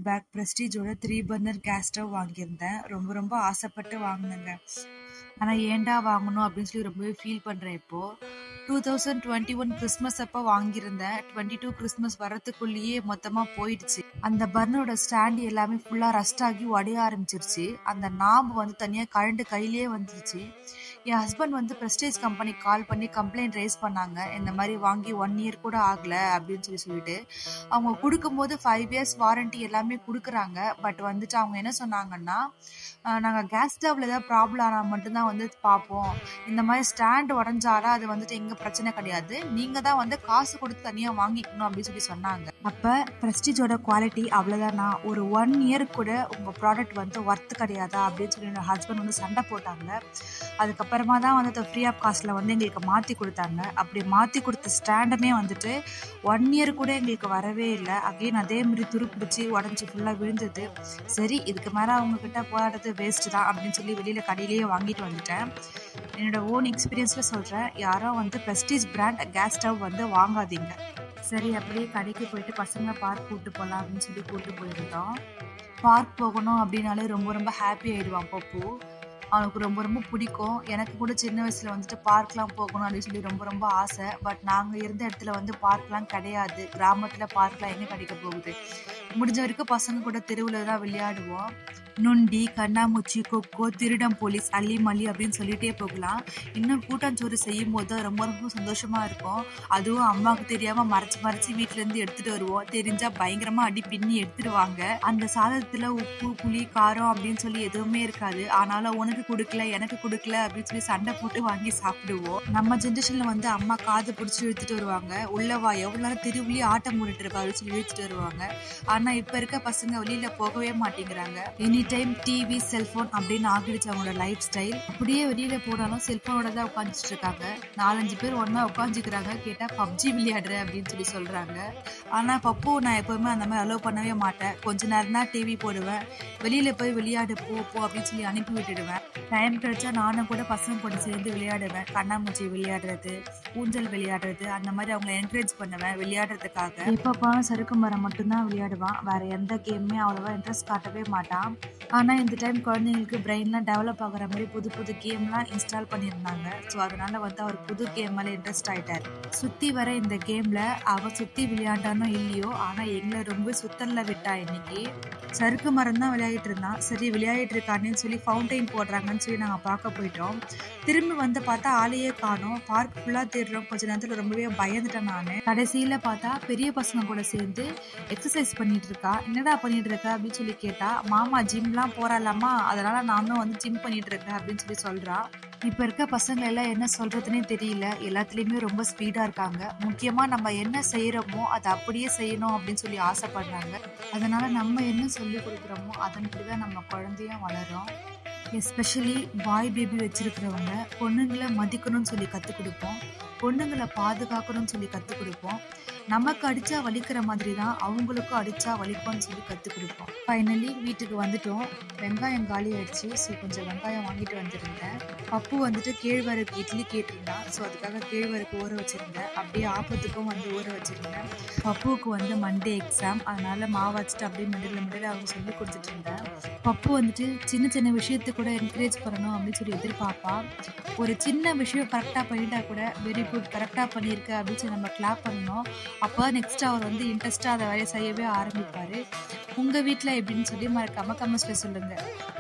back ப்ரெஸ்டீஜோட three burner gas stove வாங்கியிருந்தேன் ரொம்ப ரொம்ப ஆசைப்பட்டு வாங்கினேங்க ஆனால் ஏன்டா வாங்கணும் அப்படின்னு சொல்லி ரொம்பவே ஃபீல் பண்ணுறேன் இப்போது two thousand twenty one Christmas அப்போ வாங்கியிருந்தேன் டுவெண்ட்டி டூ கிறிஸ்மஸ் வரத்துக்குள்ளேயே மொத்தமாக போயிடுச்சு அந்த பர்னரோட ஸ்டாண்ட் எல்லாமே ஃபுல்லாக ரஸ்ட் ஆகி உடைய ஆரம்பிச்சிருச்சு அந்த நாம்பு வந்து தனியாக கழண்டு கையிலேயே வந்துருச்சு என் ஹஸ்பண்ட் வந்து ப்ரெஸ்டேஜ் கம்பெனிக்கு கால் பண்ணி கம்ப்ளைண்ட் ரைஸ் பண்ணாங்க இந்த மாதிரி வாங்கி ஒன் இயர் கூட ஆகலை அப்படின்னு சொல்லி சொல்லிட்டு அவங்க கொடுக்கும்போது ஃபைவ் இயர்ஸ் வாரண்டி எல்லாமே கொடுக்குறாங்க பட் வந்துட்டு அவங்க என்ன சொன்னாங்கன்னா நாங்கள் கேஸ் ஸ்டவ்ல ஏதாவது ப்ராப்ளம் ஆனால் மட்டும்தான் வந்து பார்ப்போம் இந்த மாதிரி ஸ்டாண்ட் உடஞ்சாலும் அது வந்துட்டு எங்கள் பிரச்சனை கிடையாது நீங்கள் தான் வந்து காசு கொடுத்து தனியாக வாங்கிக்கணும் அப்படின்னு சொல்லி சொன்னாங்க அப்போ ப்ரெஸ்டீஜோட குவாலிட்டி அவ்வளோதானா ஒரு ஒன் இயர் கூட உங்கள் ப்ராடக்ட் வந்து ஒர்த்து கிடையாதா அப்படின்னு சொல்லி என்னோட ஹஸ்பண்ட் வந்து சண்டை போட்டாங்க அதுக்கப்புறமா தான் வந்து ஃப்ரீ ஆஃப் காஸ்ட்டில் வந்து எங்களுக்கு மாற்றி கொடுத்தாங்க அப்படி மாற்றி கொடுத்த ஸ்டாண்டுமே வந்துட்டு ஒன் இயர் கூட எங்களுக்கு வரவே இல்லை அகைன் அதே மாதிரி துருப்பிடிச்சு உடஞ்சி ஃபுல்லாக விழுந்தது சரி இதுக்கு மேலே அவங்கக்கிட்ட போராடுறது வேஸ்ட்டு தான் அப்படின்னு சொல்லி வெளியில் கடையிலேயே வாங்கிட்டு வந்துட்டேன் என்னோட ஓன் எக்ஸ்பீரியன்ஸில் சொல்கிறேன் யாரும் வந்து ப்ரெஸ்டீஜ் பிராண்ட் கேஸ் ஸ்டவ் வந்து வாங்காதீங்க சரி அப்படியே கடைக்கு போயிட்டு பசங்க பார்க் கூப்பிட்டு போகலாம் அப்படின்னு சொல்லி கூப்பிட்டு போயிருந்தோம் பார்க் போகணும் அப்படின்னாலே ரொம்ப ரொம்ப ஹாப்பி ஆயிடுவான் பப்பு அவனுக்கு ரொம்ப ரொம்ப பிடிக்கும் எனக்கு கூட சின்ன வயசில் வந்துட்டு பார்க்லாம் போகணும் அப்படின்னு சொல்லி ரொம்ப ரொம்ப ஆசை பட் நாங்கள் இருந்த இடத்துல வந்து பார்க்லாம் கிடையாது கிராமத்தில் பார்க்லாம் எங்கே கிடைக்க போகுது முடிஞ்ச வரைக்கும் பசங்க கூட தெருவில் தான் விளையாடுவோம் நொண்டி கண்ணாமூச்சி கொக்கோ திருடம் போலீஸ் அள்ளி மல்லி அப்படின்னு சொல்லிட்டே போகலாம் இன்னும் கூட்டாஞ்சோறு செய்யும் போது ரொம்ப ரொம்ப சந்தோஷமா இருக்கும் அதுவும் அம்மாவுக்கு தெரியாம மறைச்சு மறைச்சு வீட்டுல இருந்து எடுத்துட்டு வருவோம் தெரிஞ்சா பயங்கரமா அடி பின்னி எடுத்துடுவாங்க அந்த சாதத்துல உப்பு புளி காரம் அப்படின்னு சொல்லி எதுவுமே இருக்காது ஆனாலும் உனக்கு கொடுக்கல எனக்கு கொடுக்கல அப்படின்னு சொல்லி சண்டை போட்டு வாங்கி சாப்பிடுவோம் நம்ம ஜென்ரேஷன்ல வந்து அம்மா காது பிடிச்சி இழுத்துட்டு வருவாங்க உள்ளவா எவ்வளவு நேரம் திருவிழி ஆட்டம் போட்டுட்டு இருக்கா அப்படின்னு சொல்லி இழுத்துட்டு வருவாங்க ஆனா இப்ப இருக்க பசங்க வெளியில போகவே மாட்டேங்கிறாங்க எனி டைம் டிவி செல்போன் அப்படின்னு ஆகிடுச்சு அவங்களோட லைஃப் ஸ்டைல் அப்படியே வெளியில போனாலும் செல்போனோட தான் உட்காந்துட்டு இருக்காங்க நாலஞ்சு பேர் ஒன்னா உட்காந்துக்கிறாங்க கேட்டா பப்ஜி விளையாடுற அப்படின்னு சொல்லி சொல்றாங்க ஆனா பப்பு நான் எப்பவுமே அந்த மாதிரி அலோவ் பண்ணவே மாட்டேன் கொஞ்ச நேரம் தான் டிவி போடுவேன் வெளியில போய் விளையாடு போ போ அப்படின்னு சொல்லி அனுப்பி விட்டுடுவேன் டைம் கிடைச்சா நானும் கூட பசங்க கூட சேர்ந்து விளையாடுவேன் கண்ணாமூச்சி விளையாடுறது ஊஞ்சல் விளையாடுறது அந்த மாதிரி அவங்கள என்கரேஜ் பண்ணுவேன் விளையாடுறதுக்காக எப்போ போனாலும் சறுக்கு மரம் மட்டும்தான் விளையாடுவான் வேற எந்த கேமுமே அவ்வளோவா இன்ட்ரெஸ்ட் காட்டவே மாட்டான் ஆனால் இந்த டைம் குழந்தைங்களுக்கு பிரெயின்லாம் டெவலப் ஆகுற மாதிரி புது புது கேம்லாம் இன்ஸ்டால் பண்ணியிருந்தாங்க ஸோ அதனால வந்து அவர் புது கேம் மேலே இன்ட்ரெஸ்ட் ஆயிட்டார் சுற்றி வர இந்த கேமில் அவன் சுற்றி விளையாண்டானோ இல்லையோ ஆனால் எங்களை ரொம்ப சுத்தல்ல விட்டா இன்னைக்கு சறுக்கு மரம் தான் விளையாடிட்டு இருந்தான் சரி விளையாடிட்டு இருக்கானேன்னு சொல்லி ஃபவுண்டைன் போடுறாங்கன்னு சொல்லி நாங்கள் பார்க்க போயிட்டோம் திரும்பி வந்து பார்த்தா ஆளையே காணோம் பார்க் ஃபுல்லாக தேடுறோம் கொஞ்ச நேரத்தில் ரொம்பவே பயந்துட்டேன் நான் கடைசியில் பார்த்தா பெரிய பசங்க கூட சேர்ந்து எக்ஸசைஸ் பண்ணிட்டு இருக்கா என்னடா பண்ணிட்டு இருக்க அப்படின்னு சொல்லி கேட்டா மாமா ஜிம்லாம் போறாளாமா அதனால நானும் வந்து ஜிம் பண்ணிட்டு இருக்கேன் அப்படின்னு சொல்லி சொல்றா இப்போ இருக்க பசங்க எல்லாம் என்ன சொல்றதுனே தெரியல எல்லாத்துலேயுமே ரொம்ப ஸ்பீடா இருக்காங்க முக்கியமா நம்ம என்ன செய்யறோமோ அதை அப்படியே செய்யணும் அப்படின்னு சொல்லி ஆசைப்படுறாங்க அதனால நம்ம என்ன சொல்லி கொடுக்குறோமோ அதன்படி தான் நம்ம குழந்தையும் வளரும் எஸ்பெஷலி பாய் பேபி வச்சிருக்கிறவங்க பொண்ணுங்களை மதிக்கணும்னு சொல்லி கற்றுக் கொடுப்போம் பொண்ணுங்களை பாதுகாக்கணும்னு சொல்லி கற்றுக் கொடுப்போம் நமக்கு அடிச்சா வலிக்கிற மாதிரி தான் அவங்களுக்கும் அடிச்சா வலிக்கும்னு சொல்லி கற்றுக் கொடுப்போம் ஃபைனலி வீட்டுக்கு வந்துட்டோம் வெங்காயம் காலி ஆயிடுச்சு ஸோ கொஞ்சம் வெங்காயம் வாங்கிட்டு வந்திருந்தேன் பப்பு வந்துட்டு கேழ்வரகு இட்லி கேட்டிருந்தான் ஸோ அதுக்காக கேழ்வரகு ஊற வச்சிருந்தேன் அப்படியே ஆப்பத்துக்கும் வந்து ஊற வச்சிருந்தேன் பப்புவுக்கு வந்து மண்டே எக்ஸாம் அதனால மாவு வச்சுட்டு அப்படியே மிடில் மிடில் அவங்க சொல்லி கொடுத்துட்டு இருந்தேன் பப்பு வந்துட்டு சின்ன சின்ன விஷயத்தை கூட என்கரேஜ் பண்ணணும் அப்படின்னு சொல்லி எதிர்பார்ப்பா ஒரு சின்ன விஷயம் கரெக்டாக பண்ணிட்டா கூட வெரி குட் கரெக்டாக பண்ணியிருக்க அப்படின்னு சொல்லி நம்ம கிளாப் பண்ணணும் அப்போ நெக்ஸ்ட் அவர் வந்து இன்ட்ரெஸ்ட்டாக அதை வேலையை செய்யவே ஆரம்பிப்பார் உங்கள் வீட்டில் எப்படின்னு சொல்லி மறக்காம கமெண்ட்ஸில் சொல்லுங்கள்